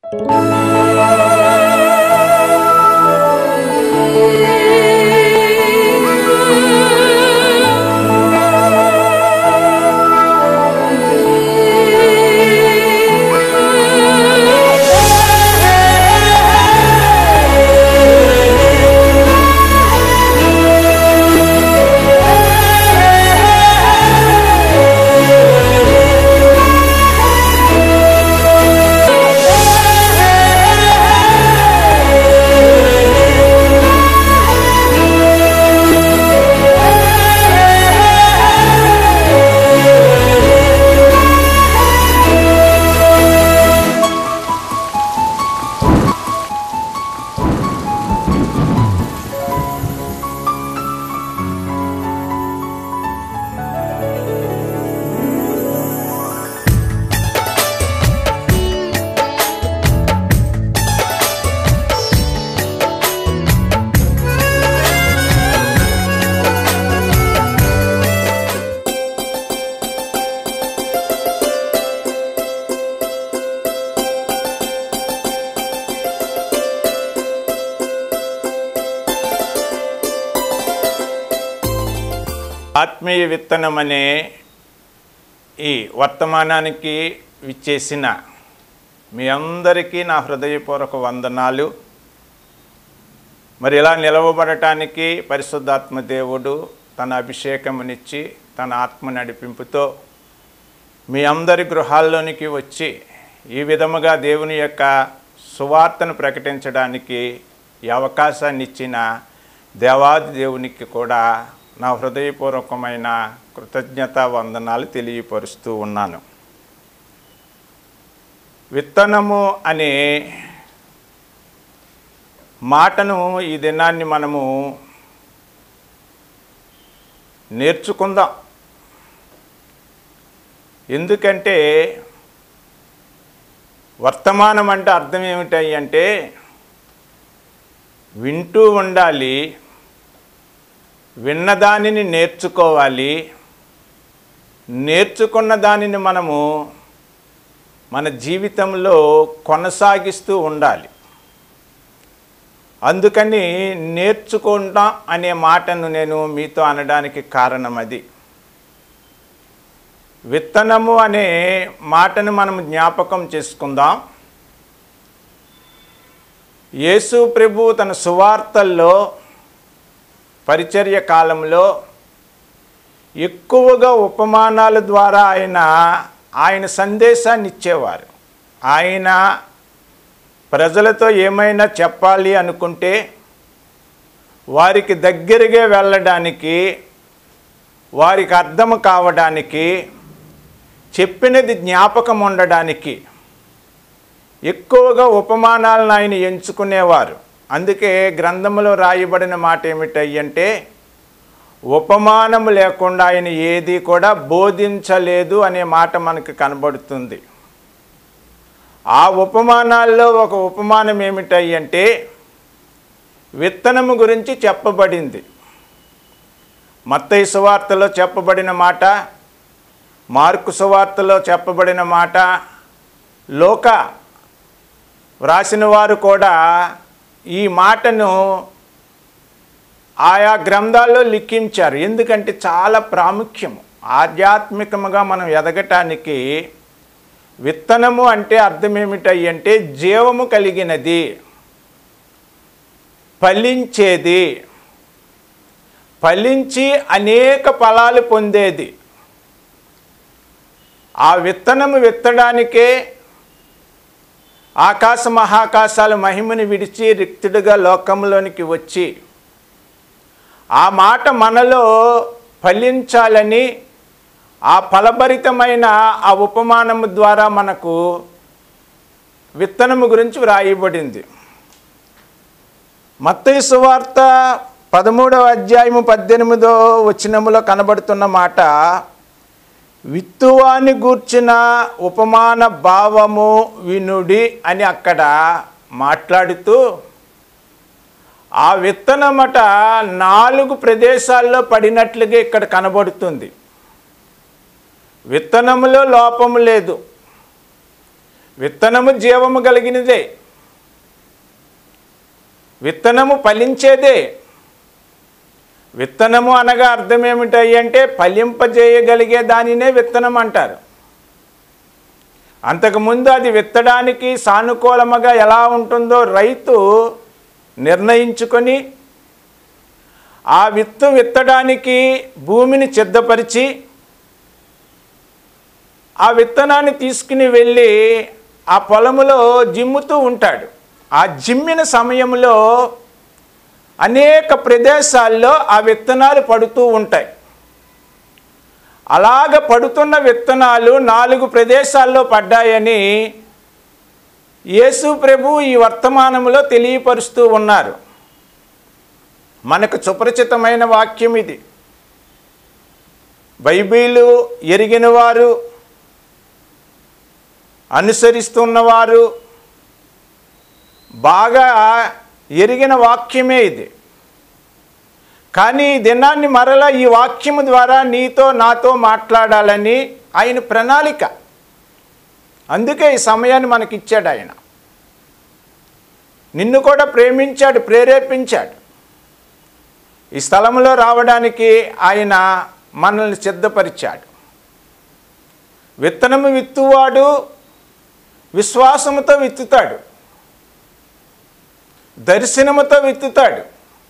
ఆత్మీయ విత్తనం అనే ఈ వర్తమానానికి విచ్చేసిన మీ అందరికీ నా హృదయపూర్వక వందనాలు మరి ఇలా నిలవబడటానికి పరిశుద్ధాత్మ దేవుడు తన అభిషేకమునిచ్చి తన ఆత్మ నడిపింపుతో మీ అందరి గృహాల్లోనికి వచ్చి ఈ విధముగా దేవుని యొక్క సువార్తను ప్రకటించడానికి ఈ అవకాశాన్ని ఇచ్చిన దేవాది దేవునికి కూడా నా హృదయపూర్వకమైన కృతజ్ఞత వందనాలు తెలియపరుస్తూ ఉన్నాను విత్తనము అనే మాటను ఈ దినాన్ని మనము నేర్చుకుందాం ఎందుకంటే వర్తమానం అంటే అర్థం ఏమిటాయి అంటే వింటూ ఉండాలి విన్నదానిని నేర్చుకోవాలి నేర్చుకున్న దానిని మనము మన జీవితంలో కొనసాగిస్తూ ఉండాలి అందుకని నేర్చుకుంటాం అనే మాటను నేను మీతో అనడానికి కారణం అది విత్తనము అనే మాటను మనం జ్ఞాపకం చేసుకుందాం యేసు ప్రభు తన సువార్తల్లో పరిచర్య కాలంలో ఎక్కువగా ఉపమానాల ద్వారా ఆయన ఆయన సందేశాన్ని ఇచ్చేవారు ఆయన ప్రజలతో ఏమైనా చెప్పాలి అనుకుంటే వారికి దగ్గరగా వెళ్ళడానికి వారికి అర్థం కావడానికి చెప్పినది జ్ఞాపకం ఉండడానికి ఎక్కువగా ఉపమానాలను ఆయన ఎంచుకునేవారు అందుకే గ్రంథంలో రాయబడిన మాట ఏమిటంటే ఉపమానము లేకుండా ఆయన ఏది కూడా బోధించలేదు అనే మాట మనకు కనబడుతుంది ఆ ఉపమానాల్లో ఒక ఉపమానం ఏమిటంటే విత్తనము గురించి చెప్పబడింది మత్తయి సువార్తలో చెప్పబడిన మాట మార్కు సువార్తలో చెప్పబడిన మాట లోక వ్రాసిన వారు కూడా ఈ మాటను ఆయా గ్రంథాల్లో లిఖించారు ఎందుకంటే చాలా ప్రాముఖ్యము ఆధ్యాత్మికముగా మనం ఎదగటానికి విత్తనము అంటే అర్థం ఏమిటంటే జీవము కలిగినది ఫలించేది ఫలించి అనేక ఫలాలు పొందేది ఆ విత్తనము విత్తడానికే ఆకాశ మహాకాశాల మహిమని విడిచి రిక్తుడిగా లోకంలోనికి వచ్చి ఆ మాట మనలో ఫలించాలని ఆ ఫలభరితమైన ఆ ఉపమానము ద్వారా మనకు విత్తనము గురించి వ్రాయబడింది మత్తయి సువార్త పదమూడవ అధ్యాయము పద్దెనిమిదో వచనములో కనబడుతున్న మాట విత్తువాని గూర్చిన ఉపమాన భావము వినుడి అని అక్కడ మాట్లాడుతూ ఆ విత్తనమట నాలుగు ప్రదేశాల్లో పడినట్లుగా ఇక్కడ కనబడుతుంది విత్తనములో లోపము లేదు విత్తనము జీవము కలిగినదే విత్తనము ఫలించేదే విత్తనము అనగా అర్థం ఏమిటాయి అంటే ఫలింపజేయగలిగే దానినే విత్తనం అంటారు అంతకుముందు అది విత్తడానికి సానుకూలముగా ఎలా ఉంటుందో రైతు నిర్ణయించుకొని ఆ విత్తు విత్తడానికి భూమిని సిద్ధపరిచి ఆ విత్తనాన్ని తీసుకుని వెళ్ళి ఆ పొలములో జిమ్ముతూ ఉంటాడు ఆ జిమ్మిన సమయంలో అనేక ప్రదేశాల్లో ఆ విత్తనాలు పడుతూ ఉంటాయి అలాగ పడుతున్న విత్తనాలు నాలుగు ప్రదేశాల్లో పడ్డాయని యేసు ప్రభు ఈ వర్తమానంలో తెలియపరుస్తూ ఉన్నారు మనకు సుపరిచితమైన వాక్యం ఇది బైబిలు ఎరిగిన వారు అనుసరిస్తున్నవారు బాగా ఎరిగిన వాక్యమే ఇది కానీ ఈ దినాన్ని మరలా ఈ వాక్యము ద్వారా నీతో నాతో మాట్లాడాలని ఆయన ప్రణాళిక అందుకే ఈ సమయాన్ని మనకిచ్చాడు ఆయన నిన్ను కూడా ప్రేమించాడు ప్రేరేపించాడు ఈ స్థలంలో రావడానికి ఆయన మనల్ని సిద్ధపరిచాడు విత్తనము విత్తువాడు విశ్వాసముతో విత్తుతాడు దర్శనముతో విత్తుతాడు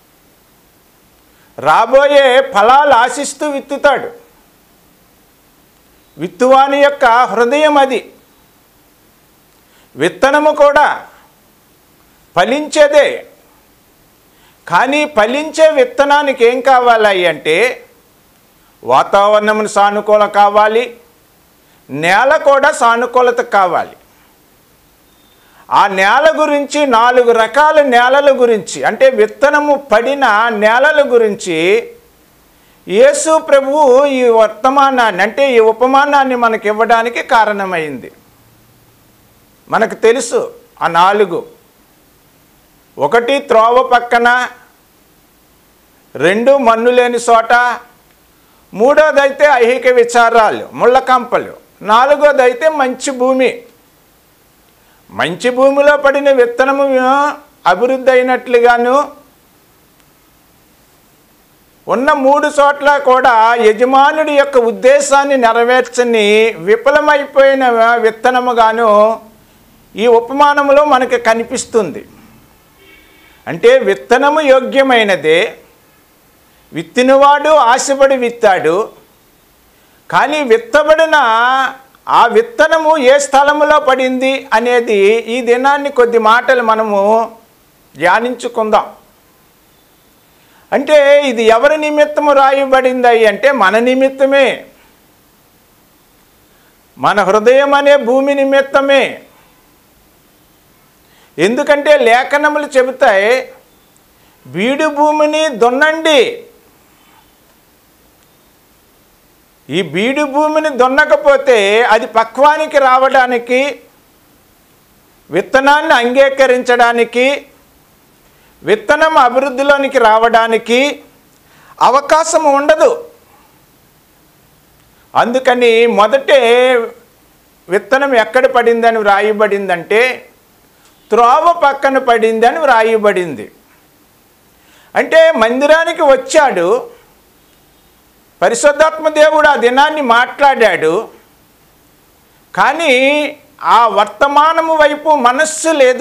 రాబోయే ఫలాలు ఆశిస్తూ విత్తుతాడు విత్తువాని యొక్క హృదయం అది విత్తనము కూడా ఫలించేదే కానీ ఫలించే విత్తనానికి ఏం కావాలి అంటే వాతావరణం సానుకూల కావాలి నేల కూడా సానుకూలత కావాలి ఆ నేల గురించి నాలుగు రకాల నేలల గురించి అంటే విత్తనము పడిన నేలల గురించి యేసు ప్రభువు ఈ వర్తమానాన్ని అంటే ఈ ఉపమానాన్ని మనకి ఇవ్వడానికి కారణమైంది మనకు తెలుసు ఆ నాలుగు ఒకటి త్రోవ పక్కన రెండు మన్ను లేని చోట మూడోదైతే ఐహిక విచారాలు ముళ్ళకంపలు నాలుగోదైతే మంచి భూమి మంచి భూమిలో పడిన విత్తనము అభివృద్ధి అయినట్లుగాను ఉన్న మూడు చోట్ల కూడా యజమానుడి యొక్క ఉద్దేశాన్ని నెరవేర్చని విఫలమైపోయిన విత్తనముగాను ఈ ఉపమానములో మనకు కనిపిస్తుంది అంటే విత్తనము యోగ్యమైనదే విత్తినవాడు ఆశపడి విత్తాడు కానీ విత్తబడిన ఆ విత్తనము ఏ స్థలములో పడింది అనేది ఈ దినాన్ని కొద్ది మాటలు మనము ధ్యానించుకుందాం అంటే ఇది ఎవరి నిమిత్తము రాయబడింది అంటే మన నిమిత్తమే మన హృదయం అనే భూమి నిమిత్తమే ఎందుకంటే లేఖనములు చెబుతాయి బీడు భూమిని దున్నండి ఈ బీడు భూమిని దున్నకపోతే అది పక్వానికి రావడానికి విత్తనాన్ని అంగీకరించడానికి విత్తనం అభివృద్ధిలోనికి రావడానికి అవకాశం ఉండదు అందుకని మొదటే విత్తనం ఎక్కడ పడిందని వ్రాయబడిందంటే త్రోవ పక్కన పడిందని వ్రాయబడింది అంటే మందిరానికి వచ్చాడు పరిశుద్ధాత్మ దేవుడు ఆ దినాన్ని మాట్లాడాడు కానీ ఆ వర్తమానము వైపు మనస్సు లేదు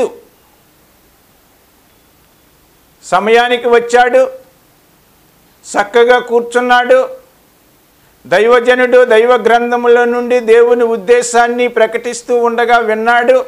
సమయానికి వచ్చాడు చక్కగా కూర్చున్నాడు దైవజనుడు దైవ గ్రంథముల నుండి దేవుని ఉద్దేశాన్ని ప్రకటిస్తూ ఉండగా విన్నాడు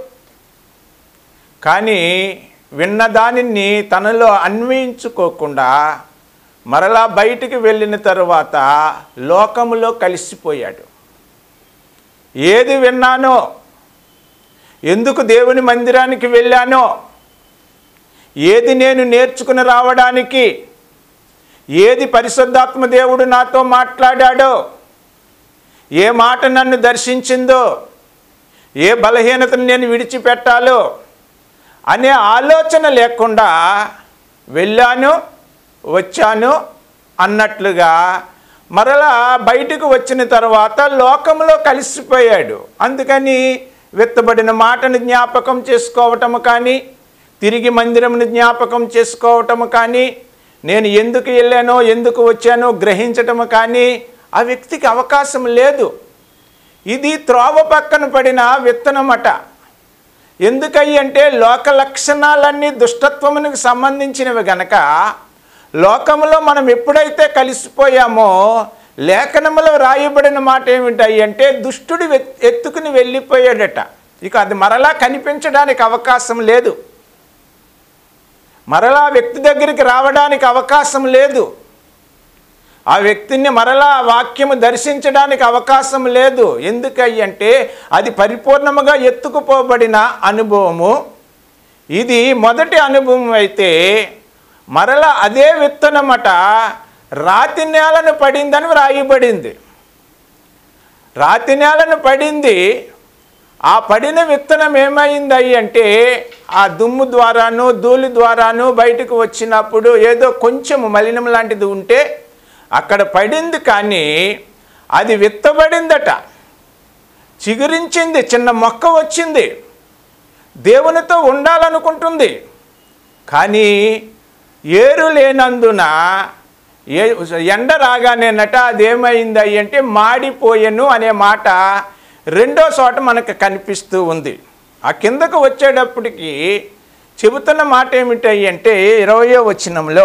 కానీ విన్న దానిని తనలో అన్వయించుకోకుండా మరలా బయటికి వెళ్ళిన తరువాత లోకములో కలిసిపోయాడు ఏది విన్నానో ఎందుకు దేవుని మందిరానికి వెళ్ళానో ఏది నేను నేర్చుకుని రావడానికి ఏది పరిశుద్ధాత్మ దేవుడు నాతో మాట్లాడాడో ఏ మాట నన్ను దర్శించిందో ఏ బలహీనతను నేను విడిచిపెట్టాలో అనే ఆలోచన లేకుండా వెళ్ళాను వచ్చాను అన్నట్లుగా మరలా బయటకు వచ్చిన తర్వాత లోకంలో కలిసిపోయాడు అందుకని విత్తబడిన మాటను జ్ఞాపకం చేసుకోవటము కానీ తిరిగి మందిరమును జ్ఞాపకం చేసుకోవటము కానీ నేను ఎందుకు వెళ్ళానో ఎందుకు వచ్చానో గ్రహించటము కానీ ఆ వ్యక్తికి అవకాశం లేదు ఇది త్రోవ పక్కన పడిన విత్తనమట ఎందుకయ్యి అంటే లోక లక్షణాలన్నీ దుష్టత్వమునికి సంబంధించినవి గనక లోకములో మనం ఎప్పుడైతే కలిసిపోయామో లేఖనములో రాయబడిన మాట ఏమిటాయి అంటే దుష్టుడు వెత్- ఎత్తుకుని వెళ్ళిపోయాడట ఇక అది మరలా కనిపించడానికి అవకాశం లేదు మరలా ఆ వ్యక్తి దగ్గరికి రావడానికి అవకాశం లేదు ఆ వ్యక్తిని మరలా ఆ వాక్యము దర్శించడానికి అవకాశం లేదు ఎందుకయ్యి అంటే అది పరిపూర్ణముగా ఎత్తుకుపోబడిన అనుభవము ఇది మొదటి అనుభవం అయితే మరలా అదే విత్తనమట రాతి నేలను పడిందని వ్రాయబడింది రాతి నేలను పడింది ఆ పడిన విత్తనం ఏమైంది అంటే ఆ దుమ్ము ద్వారాను ధూళి ద్వారాను బయటకు వచ్చినప్పుడు ఏదో కొంచెం మలినం లాంటిది ఉంటే అక్కడ పడింది కానీ అది విత్తబడిందట చిగురించింది చిన్న మొక్క వచ్చింది దేవునితో ఉండాలనుకుంటుంది కానీ ఏరు లేనందున ఏ ఎండ రాగానేనట అదేమైంది అంటే మాడిపోయెను అనే మాట రెండో చోట మనకు కనిపిస్తూ ఉంది ఆ కిందకు వచ్చేటప్పటికి చెబుతున్న మాట ఏమిటయ్యి అంటే ఇరవయో వచనంలో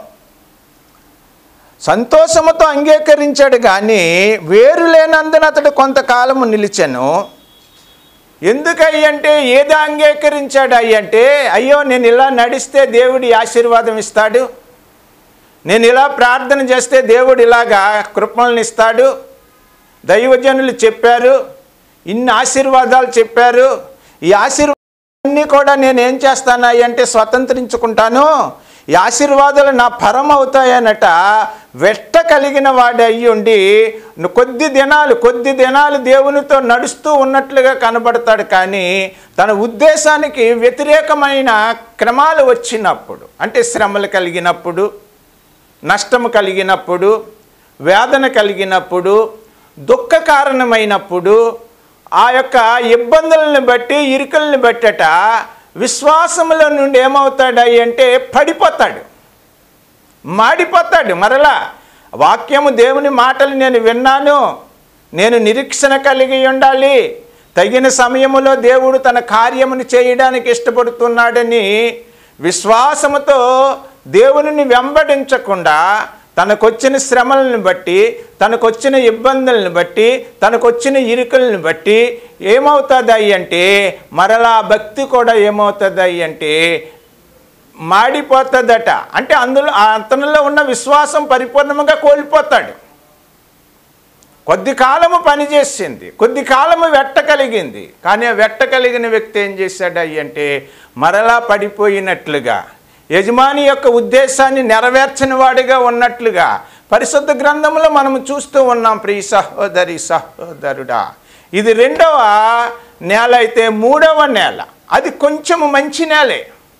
సంతోషముతో అంగీకరించాడు కానీ వేరు లేనందున అతడు కొంతకాలము నిలిచాను ఎందుకయ్యి అంటే ఏది అంగీకరించాడు అయ్యి అంటే అయ్యో నేను ఇలా నడిస్తే దేవుడి ఆశీర్వాదం ఇస్తాడు నేను ఇలా ప్రార్థన చేస్తే దేవుడు ఇలాగా కృపణలను ఇస్తాడు దైవజనులు చెప్పారు ఇన్ని ఆశీర్వాదాలు చెప్పారు ఈ ఆశీర్వాదాలన్నీ కూడా నేను ఏం చేస్తాను అయ్యి అంటే స్వతంత్రించుకుంటాను ఈ ఆశీర్వాదాలు నా పరం అవుతాయనట వెట్ట కలిగిన వాడు అయ్యి ఉండి కొద్ది దినాలు కొద్ది దినాలు దేవునితో నడుస్తూ ఉన్నట్లుగా కనబడతాడు కానీ తన ఉద్దేశానికి వ్యతిరేకమైన క్రమాలు వచ్చినప్పుడు అంటే శ్రమలు కలిగినప్పుడు నష్టము కలిగినప్పుడు వేదన కలిగినప్పుడు దుఃఖ కారణమైనప్పుడు ఆ యొక్క ఇబ్బందులను బట్టి ఇరుకలను బట్టట విశ్వాసముల నుండి ఏమవుతాడు అంటే పడిపోతాడు మాడిపోతాడు మరలా వాక్యము దేవుని మాటలు నేను విన్నాను నేను నిరీక్షణ కలిగి ఉండాలి తగిన సమయములో దేవుడు తన కార్యమును చేయడానికి ఇష్టపడుతున్నాడని విశ్వాసముతో దేవునిని వెంబడించకుండా తనకొచ్చిన శ్రమలను బట్టి తనకొచ్చిన ఇబ్బందులను బట్టి తనకొచ్చిన ఇరుకులను బట్టి ఏమవుతుంది అంటే మరలా భక్తి కూడా ఏమవుతుంది అంటే మాడిపోతుందట అంటే అందులో ఆ అతనిలో ఉన్న విశ్వాసం పరిపూర్ణంగా కోల్పోతాడు కొద్ది కాలము పనిచేసింది కొద్ది కాలము వెట్ట కలిగింది కానీ ఆ వెట్ట కలిగిన వ్యక్తి ఏం చేశాడు అయ్యి అంటే మరలా పడిపోయినట్లుగా యజమాని యొక్క ఉద్దేశాన్ని నెరవేర్చని వాడిగా ఉన్నట్లుగా పరిశుద్ధ గ్రంథంలో మనం చూస్తూ ఉన్నాం ప్రియ సహోదరి సహోదరుడా ఇది రెండవ నేల అయితే మూడవ నేల అది కొంచెము మంచి నేలే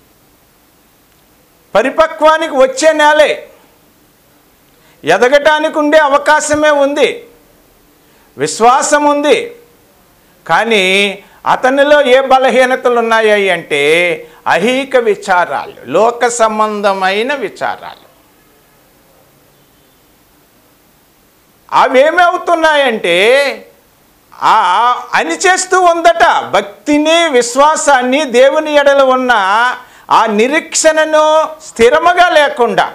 పరిపక్వానికి వచ్చే నేలే ఎదగటానికి ఉండే అవకాశమే ఉంది విశ్వాసం ఉంది కానీ అతనిలో ఏ బలహీనతలు ఉన్నాయి అంటే అహీక విచారాలు లోక సంబంధమైన విచారాలు అవేమవుతున్నాయంటే ఆ అని చేస్తూ ఉందట భక్తిని విశ్వాసాన్ని దేవుని ఎడల ఉన్న ఆ నిరీక్షణను స్థిరముగా లేకుండా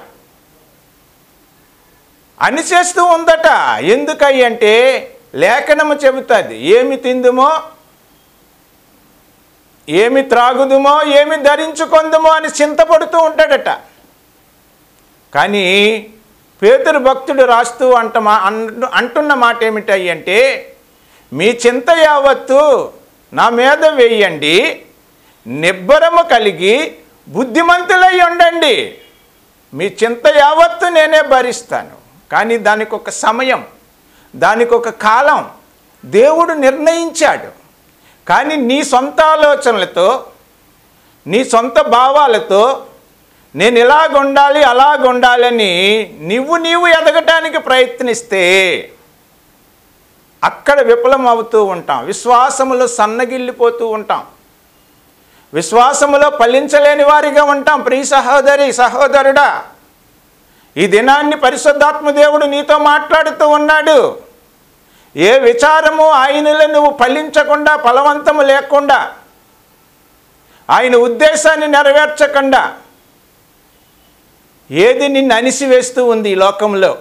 అని చేస్తూ ఉందట ఎందుకయ్యి అంటే లేఖనము చెబుతుంది ఏమి తిందుమో ఏమి త్రాగుదుమో ఏమి ధరించుకొందుమో అని చింతపడుతూ ఉంటాడట కానీ పేతురు భక్తుడు రాస్తూ అంట మా అంటు- అంటున్న మాట ఏమిటయ్యి అంటే మీ చింత యావత్తు నా మీద వేయండి నిబ్బరము కలిగి బుద్ధిమంతులై ఉండండి మీ చింత యావత్తు నేనే భరిస్తాను కానీ దానికి ఒక సమయం దానికి ఒక కాలం దేవుడు నిర్ణయించాడు కానీ నీ సొంత ఆలోచనలతో నీ సొంత భావాలతో నేను ఇలాగుండాలి అలాగుండాలని నువ్వు నీవు ఎదగటానికి ప్రయత్నిస్తే అక్కడ విఫలం అవుతూ ఉంటాం విశ్వాసములో సన్నగిల్లిపోతూ ఉంటాం విశ్వాసములో ఫలించలేని వారిగా ఉంటాం ప్రియ సహోదరి సహోదరుడా ఈ దినాన్ని పరిశుద్ధాత్మ దేవుడు నీతో మాట్లాడుతూ ఉన్నాడు ఏ విచారము ఆయనలో నువ్వు ఫలించకుండా ఫలవంతము లేకుండా ఆయన ఉద్దేశాన్ని నెరవేర్చకుండా ఏది నిన్ను అనిసివేస్తూ ఉంది ఈ లోకంలో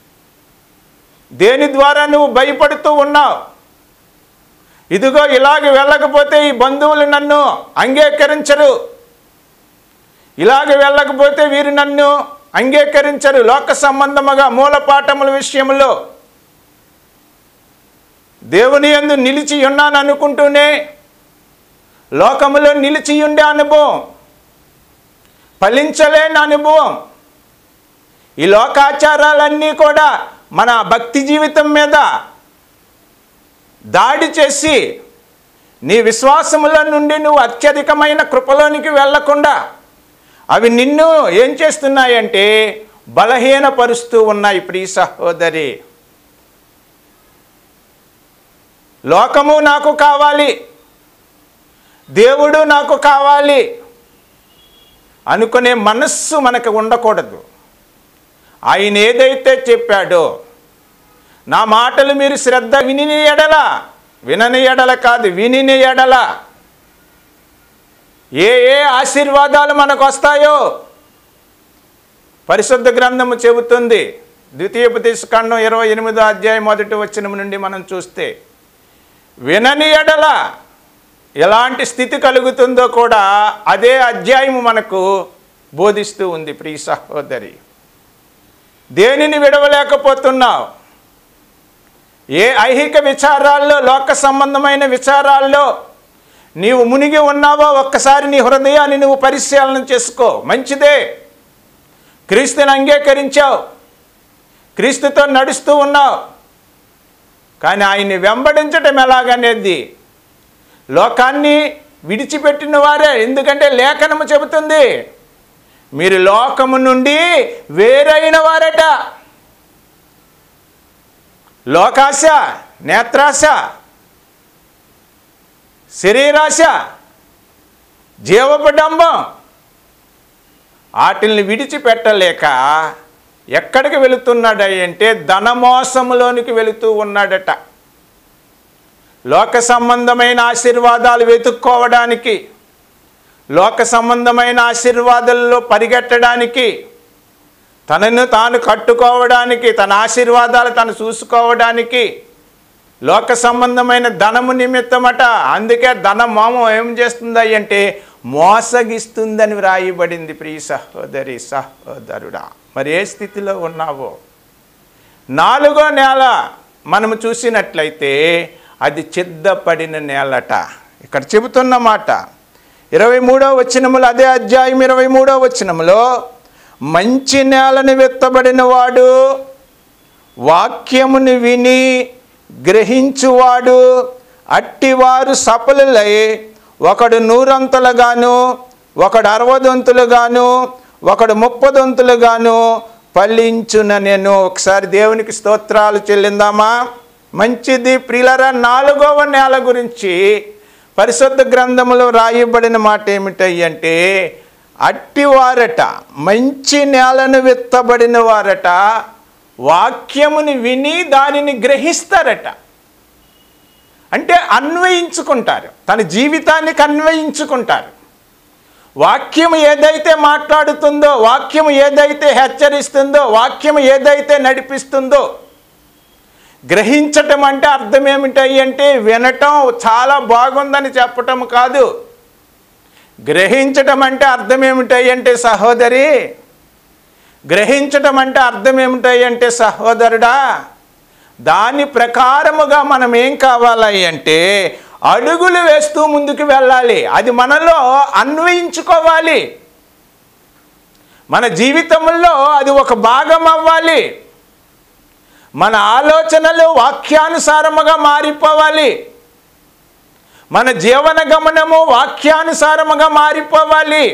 దేని ద్వారా నువ్వు భయపడుతూ ఉన్నావు ఇదిగో ఇలాగ వెళ్ళకపోతే ఈ బంధువులు నన్ను అంగీకరించరు ఇలాగ వెళ్ళకపోతే వీరు నన్ను అంగీకరించరు లోక సంబంధముగా మూలపాఠముల విషయంలో దేవుని యందు నిలిచి ఉన్నాను అనుకుంటూనే లోకములో నిలిచి ఉండే అనుభవం ఫలించలేని అనుభవం ఈ లోకాచారాలన్నీ కూడా మన భక్తి జీవితం మీద దాడి చేసి నీ విశ్వాసముల నుండి నువ్వు అత్యధికమైన కృపలోనికి వెళ్లకుండా అవి నిన్ను ఏం చేస్తున్నాయంటే బలహీనపరుస్తూ ఉన్నాయి ప్రియ సహోదరి లోకము నాకు కావాలి దేవుడు నాకు కావాలి అనుకునే మనస్సు మనకు ఉండకూడదు ఆయన ఏదైతే చెప్పాడో నా మాటలు మీరు శ్రద్ధ విని ఎడల వినని ఎడల కాదు విని ఎడల ఏ ఏ ఆశీర్వాదాలు మనకు వస్తాయో పరిశుద్ధ గ్రంథము చెబుతుంది ద్వితీయోపదేశకాండం ఇరవై ఎనిమిదో అధ్యాయం మొదటి వచనం నుండి మనం చూస్తే వినని ఎడల ఎలాంటి స్థితి కలుగుతుందో కూడా అదే అధ్యాయము మనకు బోధిస్తూ ఉంది ప్రియ సహోదరి దేనిని విడవలేకపోతున్నావు ఏ ఐహిక విచారాల్లో లోక సంబంధమైన విచారాల్లో నీవు మునిగి ఉన్నావో ఒక్కసారి నీ హృదయాన్ని నువ్వు పరిశీలన చేసుకో మంచిదే క్రీస్తుని అంగీకరించావు క్రీస్తుతో నడుస్తూ ఉన్నావు కానీ ఆయన్ని వెంబడించటం ఎలాగనేది లోకాన్ని విడిచిపెట్టిన వారే ఎందుకంటే లేఖనము చెబుతుంది మీరు లోకము నుండి వేరైన వారట లోకాశ నేత్రాశ శరీరాశ జీవపడంబం వాటిల్ని విడిచిపెట్టలేక ఎక్కడికి వెళుతున్నాడు అంటే ధనమోసములోనికి వెళుతూ ఉన్నాడట లోక సంబంధమైన ఆశీర్వాదాలు వెతుక్కోవడానికి లోక సంబంధమైన ఆశీర్వాదాల్లో పరిగెట్టడానికి తనను తాను కట్టుకోవడానికి తన ఆశీర్వాదాలు తను చూసుకోవడానికి లోక సంబంధమైన ధనము నిమిత్తమట అందుకే ధన మోమం ఏం చేస్తుంది అంటే మోసగిస్తుందని వ్రాయబడింది ప్రియ సహోదరి సహోదరుడా మరి ఏ స్థితిలో ఉన్నావో నాలుగో నేల మనము చూసినట్లయితే అది చిద్దపడిన నేలట ఇక్కడ చెబుతున్న మాట ఇరవై మూడో వచనములు అదే అధ్యాయం ఇరవై మూడో వచనములో మంచి నేలను విత్తబడిన వాడు వాక్యమును విని గ్రహించువాడు అట్టివారు సఫలులై ఒకడు నూరంతులుగాను ఒకడు అరవదొంతులుగాను ఒకడు ముప్పదొంతులుగాను ఫలించున నేను ఒకసారి దేవునికి స్తోత్రాలు చెల్లిందామా మంచిది ప్రిలర నాలుగవ నేల గురించి పరిశుద్ధ గ్రంథములో రాయబడిన మాట ఏమిటంటే అట్టివారట మంచి నేలను విత్తబడిన వారట వాక్యముని విని దానిని గ్రహిస్తారట అంటే అన్వయించుకుంటారు తన జీవితానికి అన్వయించుకుంటారు వాక్యం ఏదైతే మాట్లాడుతుందో వాక్యం ఏదైతే హెచ్చరిస్తుందో వాక్యం ఏదైతే నడిపిస్తుందో గ్రహించటం అంటే అర్థం ఏమిటాయి అంటే వినటం చాలా బాగుందని చెప్పటం కాదు గ్రహించటం అంటే అర్థం ఏమిటాయి అంటే సహోదరి గ్రహించటం అంటే అర్థం ఏమిటాయి అంటే సహోదరుడా దాని ప్రకారముగా మనం ఏం కావాలి అంటే అడుగులు వేస్తూ ముందుకు వెళ్ళాలి అది మనలో అన్వయించుకోవాలి మన జీవితంలో అది ఒక భాగం అవ్వాలి మన ఆలోచనలు వాక్యానుసారముగా మారిపోవాలి మన జీవన గమనము వాక్యానుసారముగా మారిపోవాలి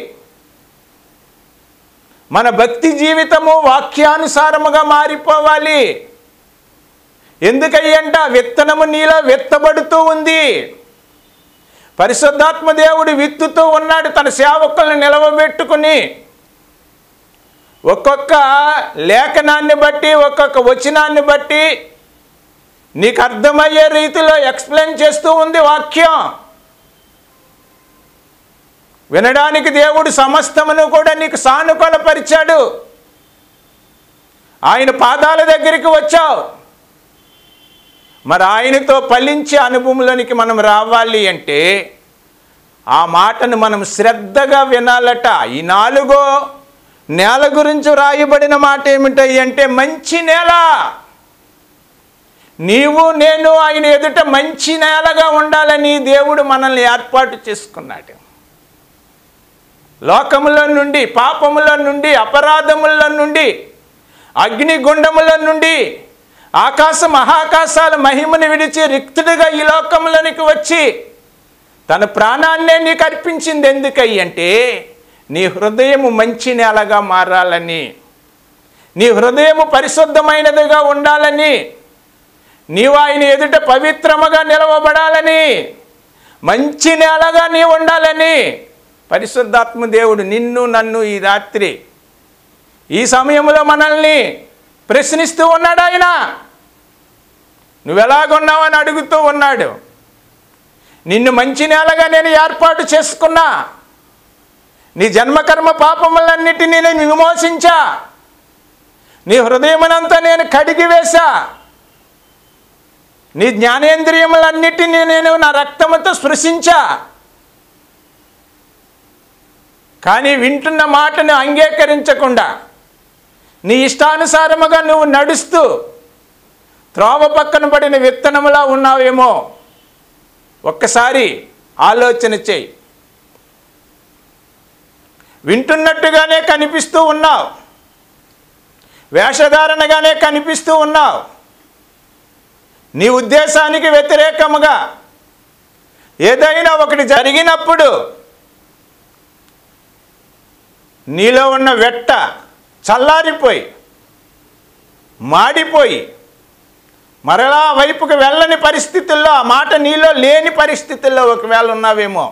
మన భక్తి జీవితము వాక్యానుసారముగా మారిపోవాలి ఎందుకయ్యంట విత్తనము నీలో విత్తబడుతూ ఉంది పరిశుద్ధాత్మ దేవుడు విత్తుతూ ఉన్నాడు తన సేవకులను నిలవబెట్టుకుని ఒక్కొక్క లేఖనాన్ని బట్టి ఒక్కొక్క వచనాన్ని బట్టి నీకు అర్థమయ్యే రీతిలో ఎక్స్ప్లెయిన్ చేస్తూ ఉంది వాక్యం వినడానికి దేవుడు సమస్తమును కూడా నీకు సానుకూలపరిచాడు ఆయన పాదాల దగ్గరికి వచ్చావు మరి ఆయనతో ఫలించే అనుభవంలోనికి మనం రావాలి అంటే ఆ మాటను మనం శ్రద్ధగా వినాలట ఈ నాలుగో నేల గురించి రాయబడిన మాట ఏమిటాయి అంటే మంచి నేల నీవు నేను ఆయన ఎదుట మంచి నేలగా ఉండాలని దేవుడు మనల్ని ఏర్పాటు చేసుకున్నాడు లోకముల నుండి పాపముల నుండి అపరాధముల నుండి అగ్నిగుండముల నుండి ఆకాశ మహాకాశాల మహిమను విడిచి రిక్తుడిగా ఈ లోకములోనికి వచ్చి తన ప్రాణాన్నే నీకు అర్పించింది ఎందుకయ్యి అంటే నీ హృదయము మంచి నేలగా మారాలని నీ హృదయము పరిశుద్ధమైనదిగా ఉండాలని నీవు ఆయన ఎదుట పవిత్రముగా నిలవబడాలని మంచి నేలగా నీ ఉండాలని పరిశుద్ధాత్మ దేవుడు నిన్ను నన్ను ఈ రాత్రి ఈ సమయంలో మనల్ని ప్రశ్నిస్తూ ఉన్నాడు ఆయన నువ్వెలాగున్నావని అడుగుతూ ఉన్నాడు నిన్ను మంచి నేలగా నేను ఏర్పాటు చేసుకున్నా నీ జన్మకర్మ పాపములన్నిటినీ నేను విమోచించా నీ హృదయమునంతా నేను కడిగి వేశా నీ జ్ఞానేంద్రియములన్నిటినీ నేను నా రక్తముతో స్పృశించా కానీ వింటున్న మాటను అంగీకరించకుండా నీ ఇష్టానుసారముగా నువ్వు నడుస్తూ త్రోవ పక్కన పడిన విత్తనములా ఉన్నావేమో ఒక్కసారి ఆలోచన చేయి వింటున్నట్టుగానే కనిపిస్తూ ఉన్నావు వేషధారణగానే కనిపిస్తూ ఉన్నావు నీ ఉద్దేశానికి వ్యతిరేకముగా ఏదైనా ఒకటి జరిగినప్పుడు నీలో ఉన్న వెట్ట చల్లారిపోయి మాడిపోయి మరలా ఆ వైపుకు వెళ్ళని పరిస్థితుల్లో ఆ మాట నీలో లేని పరిస్థితుల్లో ఒకవేళ ఉన్నావేమో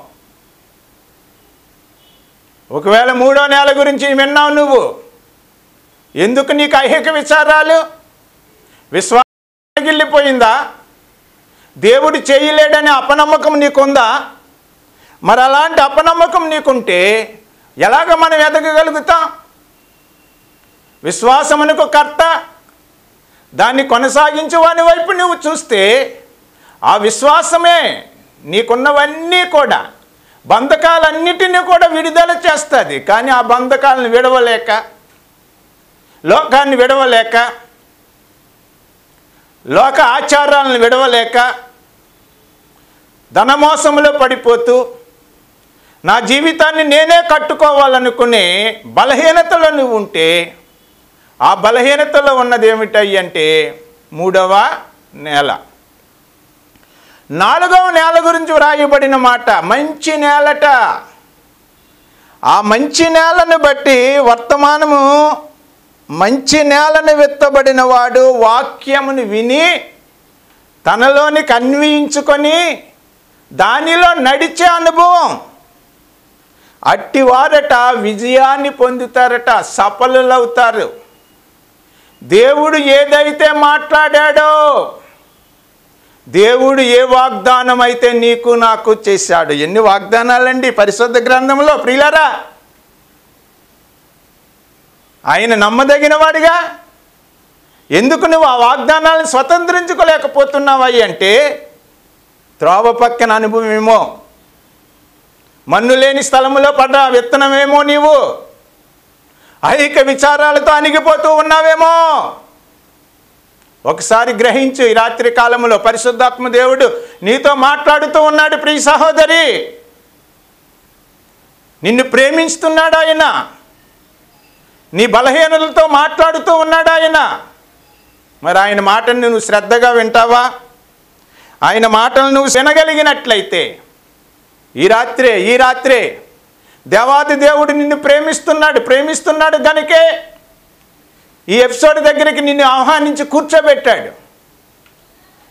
ఒకవేళ మూడో నెల గురించి విన్నావు నువ్వు ఎందుకు నీకు ఐహిక విచారాలు విశ్వాసం గిల్లిపోయిందా దేవుడు చేయలేడనే అపనమ్మకం నీకుందా మరి అలాంటి అపనమ్మకం నీకుంటే ఎలాగ మనం ఎదగగలుగుతాం విశ్వాసమునకు కర్త దాన్ని కొనసాగించు వాని వైపు నువ్వు చూస్తే ఆ విశ్వాసమే నీకున్నవన్నీ కూడా బంధకాలన్నిటినీ కూడా విడుదల చేస్తుంది కానీ ఆ బంధకాలను విడవలేక లోకాన్ని విడవలేక లోక ఆచారాలను విడవలేక ధనమోసములో పడిపోతూ నా జీవితాన్ని నేనే కట్టుకోవాలనుకునే బలహీనతలో నువ్వు ఉంటే ఆ బలహీనతలో ఉన్నది ఏమిటయ్యి అంటే మూడవ నేల నాలుగవ నేల గురించి వ్రాయబడిన మాట మంచి నేలట ఆ మంచి నేలను బట్టి వర్తమానము మంచి నేలను విత్తబడిన వాడు వాక్యమును విని తనలోనికి అన్వయించుకొని దానిలో నడిచే అనుభవం అట్టివారట విజయాన్ని పొందుతారట సఫలులవుతారు దేవుడు ఏదైతే మాట్లాడాడో దేవుడు ఏ వాగ్దానం అయితే నీకు నాకు చేశాడు ఎన్ని వాగ్దానాలండి పరిశుద్ధ గ్రంథంలో ప్రియులరా ఆయన నమ్మదగిన వాడిగా ఎందుకు నువ్వు ఆ వాగ్దానాలను స్వతంత్రించుకోలేకపోతున్నావా అంటే త్రోవ పక్కన అనుభవమేమో మన్ను లేని స్థలములో పడ్డ విత్తనమేమో నీవు ఐక విచారాలతో అణిగిపోతూ ఉన్నావేమో ఒకసారి గ్రహించు ఈ రాత్రి కాలంలో పరిశుద్ధాత్మ దేవుడు నీతో మాట్లాడుతూ ఉన్నాడు ప్రియ సహోదరి నిన్ను ప్రేమిస్తున్నాడు ఆయన నీ బలహీనలతో మాట్లాడుతూ ఉన్నాడు ఆయన మరి ఆయన మాటను నువ్వు శ్రద్ధగా వింటావా ఆయన మాటలు నువ్వు వినగలిగినట్లయితే ఈ రాత్రే ఈ రాత్రే దేవాది దేవుడు నిన్ను ప్రేమిస్తున్నాడు ప్రేమిస్తున్నాడు గనుకే ఈ ఎపిసోడ్ దగ్గరికి నిన్ను ఆహ్వానించి కూర్చోబెట్టాడు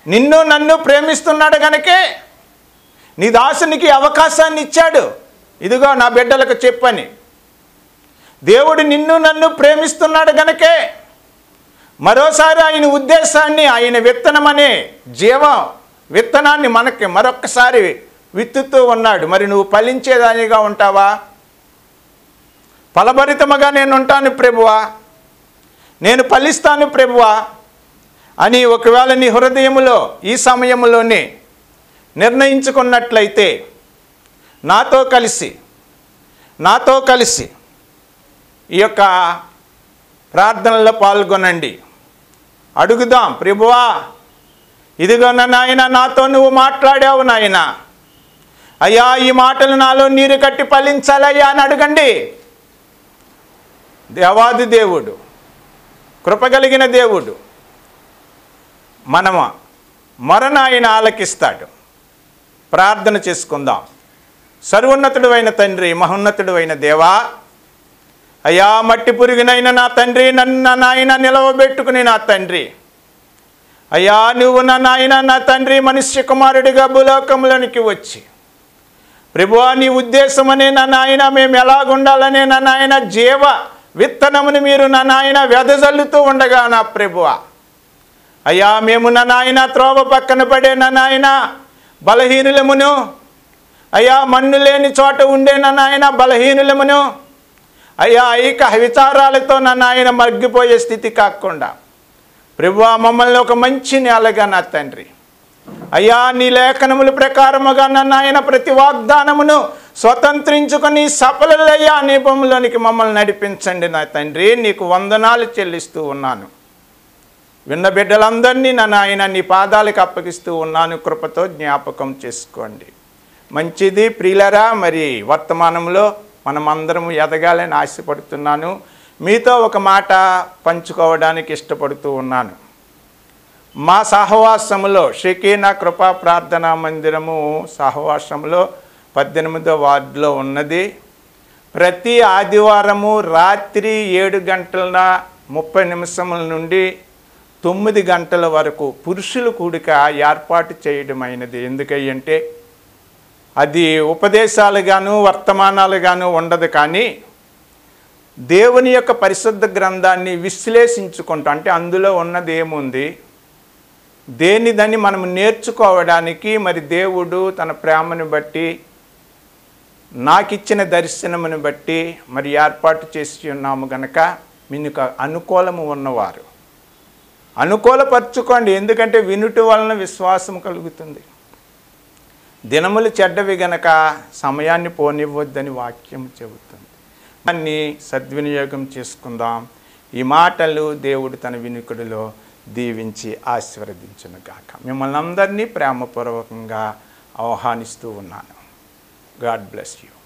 నిన్ను నన్ను ప్రేమిస్తున్నాడు గనకే నీ దాసునికి అవకాశాన్ని ఇచ్చాడు ఇదిగో నా బిడ్డలకు చెప్పని దేవుడు నిన్ను నన్ను ప్రేమిస్తున్నాడు గనకే మరోసారి ఆయన ఉద్దేశాన్ని ఆయన విత్తనమనే జీవం విత్తనాన్ని మనకి మరొక్కసారి విత్తుతూ ఉన్నాడు మరి నువ్వు ఫలించేదానిగా ఉంటావా ఫలభరితముగా నేను ఉంటాను ప్రభువా నేను ఫలిస్తాను ప్రభువా అని ఒకవేళ నీ హృదయములో ఈ సమయంలోనే నిర్ణయించుకున్నట్లయితే నాతో కలిసి నాతో కలిసి ఈ యొక్క ప్రార్థనలో పాల్గొనండి అడుగుదాం ప్రభువా ఇదిగో నా నాయన నాతో నువ్వు మాట్లాడావు నాయన అయ్యా ఈ మాటలు నాలో నీరు కట్టి ఫలించాలయ్యా అని అడగండి దేవాది దేవుడు కృపగలిగిన దేవుడు మనము మరణ ఆయన ఆలకిస్తాడు ప్రార్థన చేసుకుందాం సర్వోన్నతుడు అయిన తండ్రి మహోన్నతుడు అయిన దేవా అయ్యా మట్టి పురిగినైన నా తండ్రి నన్ను నాయన నిలవబెట్టుకుని నా తండ్రి అయ్యా నువ్వు నా నాయన నా తండ్రి మనుష్య కుమారుడిగా భూలోకంలోనికి వచ్చి ప్రభువా నీ ఉద్దేశమనే నా నాయన మేము ఎలాగుండాలనే నా నాయన జీవ విత్తనమును మీరు నా నాయన వెదజల్లుతూ ఉండగా నా ప్రభువా అయ్యా మేము నా నాయన త్రోవ పక్కన పడే నా నాయన బలహీనులమును అయ్యా మన్ను లేని చోట ఉండే నా నాయన బలహీనులమును అయ్యా ఐక విచారాలతో నా నాయన మగ్గిపోయే స్థితి కాకుండా ప్రభువా మమ్మల్ని ఒక మంచి నేలగా నా తండ్రి అయ్యా నీ లేఖనముల ప్రకారముగా నా నాయన ప్రతి వాగ్దానమును స్వతంత్రించుకొని సఫలయ్యా నిపములోనికి మమ్మల్ని నడిపించండి నా తండ్రి నీకు వందనాలు చెల్లిస్తూ ఉన్నాను విన్న బిడ్డలందరినీ నా నాయన నీ పాదాలకు అప్పగిస్తూ ఉన్నాను కృపతో జ్ఞాపకం చేసుకోండి మంచిది ప్రియులరా మరి వర్తమానంలో మనమందరము ఎదగాలని ఆశపడుతున్నాను మీతో ఒక మాట పంచుకోవడానికి ఇష్టపడుతూ ఉన్నాను మా సహవాసములో షకీనా కృపా ప్రార్థనా మందిరము సహవాసంలో పద్దెనిమిదో వార్డులో ఉన్నది ప్రతి ఆదివారము రాత్రి ఏడు గంటల ముప్పై నిమిషముల నుండి తొమ్మిది గంటల వరకు పురుషుల కూడిక ఏర్పాటు చేయడమైనది ఎందుకంటే అది ఉపదేశాలుగాను వర్తమానాలుగాను ఉండదు కానీ దేవుని యొక్క పరిశుద్ధ గ్రంథాన్ని విశ్లేషించుకుంటూ అంటే అందులో ఉన్నది ఏముంది దేనిదని మనం నేర్చుకోవడానికి మరి దేవుడు తన ప్రేమను బట్టి నాకిచ్చిన దర్శనమును బట్టి మరి ఏర్పాటు చేసి ఉన్నాము గనక మీకు అనుకూలము ఉన్నవారు అనుకూలపరచుకోండి ఎందుకంటే వినుట వలన విశ్వాసం కలుగుతుంది దినములు చెడ్డవి గనక సమయాన్ని పోనివ్వద్దని వాక్యం చెబుతుంది దాన్ని సద్వినియోగం చేసుకుందాం ఈ మాటలు దేవుడు తన వినుకుడిలో దీవించి ఆశీర్వదించును గాక మిమ్మల్ని అందరినీ ప్రేమపూర్వకంగా ఆహ్వానిస్తూ ఉన్నాను గాడ్ బ్లెస్ యూ